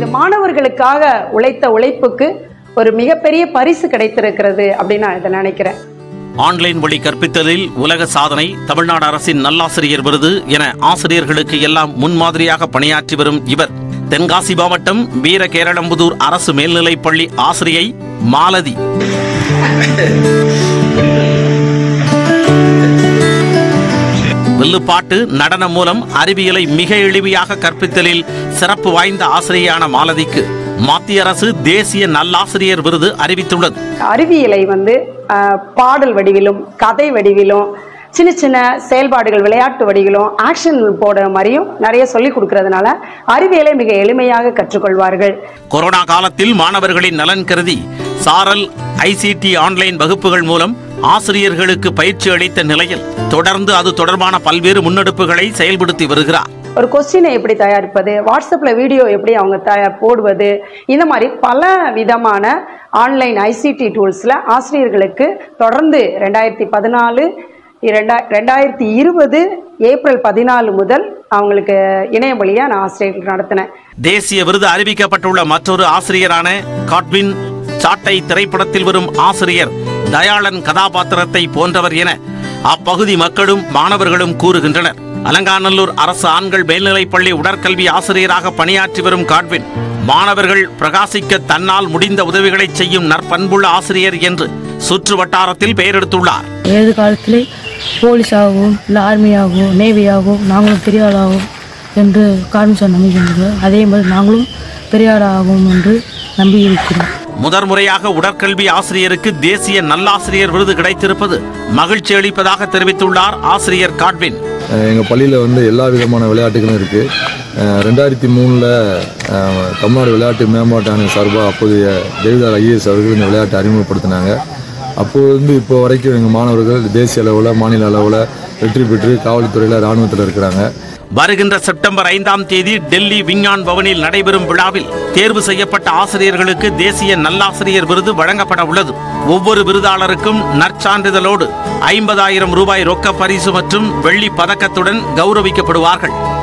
இது மாணவர்களுக்காக உழைத்த உழைப்புக்கு ஒரு மிகப்பெரிய பரிசு கிடைத்திருக்கிறது அப்படின்னு நான் இதை நினைக்கிறேன் ஆன்லைன் வழி கற்பித்தலில் உலக சாதனை தமிழ்நாடு அரசின் நல்லாசிரியர் விருது என ஆசிரியர்களுக்கு எல்லாம் முன்மாதிரியாக பணியாற்றி வரும் இவர் தென்காசி மாவட்டம் வீரகேரளம்புதூர் அரசு மேல்நிலைப் பள்ளி ஆசிரியை மாலதி வில்லுப்பாட்டு நடனம் மூலம் அறிவியலை மிக எளிமையாக கற்பித்தலில் சிறப்பு வாய்ந்த ஆசிரியையான மாலதிக்கு மத்திய அரசு தேசிய நல்லாசிரியர் விருது அறிவித்துள்ளது அறிவியலை வந்து அஹ், பாடல் வடிவிலும் கதை வடிவிலும் சின்ன சின்ன செயல்பாடுகள் விளையாட்டு வடிவிலும் ஆக்ஷன் போடுற மாதிரியும் நிறைய சொல்லி கொடுக்கறதுனால அறிவியலை மிக எளிமையாக கற்றுக்கொள்வார்கள் கொரோனா காலத்தில் மாணவர்களின் நலன் கருதி சாரல் ஐசிடி ஆன்லைன் வகுப்புகள் மூலம் ஆசிரியர்களுக்கு பயிற்சி அளித்த நிலையில் தொடர்ந்து அது தொடர்பான பல்வேறு முன்னெடுப்புகளை செயல்படுத்தி வருகிறார் ஒரு கொஸ்டினை எப்படி தயாரிப்பது வாட்ஸ்அப்பில் வீடியோ எப்படி அவங்க த போடுவது இந்த மாதிரி பல விதமான ஆன்லைன் ஐசிடி டூல்ஸில் ஆசிரியர்களுக்கு தொடர்ந்து ரெண்டாயிரத்தி பதினாலு ரெண்டா ரெண்டாயிரத்தி இருபது ஏப்ரல் பதினாலு முதல் அவங்களுக்கு இணையம் வழியாக நான் ஆசிரியர்களுக்கு நடத்தினேன் தேசிய விருது அறிவிக்கப்பட்டுள்ள மற்றொரு ஆசிரியரான காட்வின் சாட்டை திரைப்படத்தில் வரும் ஆசிரியர் தயாளன் கதாபாத்திரத்தை போன்றவர் என அப்பகுதி மக்களும் மாணவர்களும் கூறுகின்றனர் அலங்காநல்லூர் அரசு ஆண்கள் மேல்நிலைப் பள்ளி உடற்கல்வி ஆசிரியராக பணியாற்றி வரும் காட்வின் மாணவர்கள் பிரகாசிக்க தன்னால் முடிந்த உதவிகளை செய்யும் நற்பண்புள்ள ஆசிரியர் என்று சுற்று வட்டாரத்தில் பெயர் எடுத்துள்ளார் ஏது காலத்திலே போலீஸாகவும் இல்லை ஆர்மியாகவும் நேவியாகவும் நாங்களும் பெரிய ஆளாகும் என்று கார்மிசார் நம்புகின்றது அதே மாதிரி நாங்களும் பெரிய ஆளாகும் என்று நம்பி இருக்கிறோம் முதற் முறையாக உடற்கல்வி ஆசிரியருக்கு தேசிய நல்லாசிரியர் விருது கிடைத்திருப்பது மகிழ்ச்சி அளிப்பதாக தெரிவித்துள்ளார் ஆசிரியர் காட்வின் எங்கள் பள்ளியில் வந்து எல்லா விதமான விளையாட்டுகளும் இருக்குது ரெண்டாயிரத்தி மூணில் தமிழ்நாடு விளையாட்டு மேம்பாட்டு ஆணையம் சார்பாக அப்போதைய தேவிதார் ஐஏஎஸ் அவர்கள் இந்த விளையாட்டை அறிமுகப்படுத்தினாங்க அப்போது இருந்து இப்போ வரைக்கும் எங்கள் மாணவர்கள் தேசிய அளவில் மாநில அளவில் வெற்றி பெற்று காவல்துறையில் இராணுவத்தில் இருக்கிறாங்க வருகின்ற செப்டம்பர் ஐந்தாம் தேதி டெல்லி விஞ்ஞான் பவனில் நடைபெறும் விழாவில் தேர்வு செய்யப்பட்ட ஆசிரியர்களுக்கு தேசிய நல்லாசிரியர் விருது வழங்கப்பட உள்ளது ஒவ்வொரு விருதாளருக்கும் நற்சான்றிதழோடு ஐம்பதாயிரம் ரூபாய் ரொக்க பரிசு மற்றும் வெள்ளி பதக்கத்துடன் கௌரவிக்கப்படுவார்கள்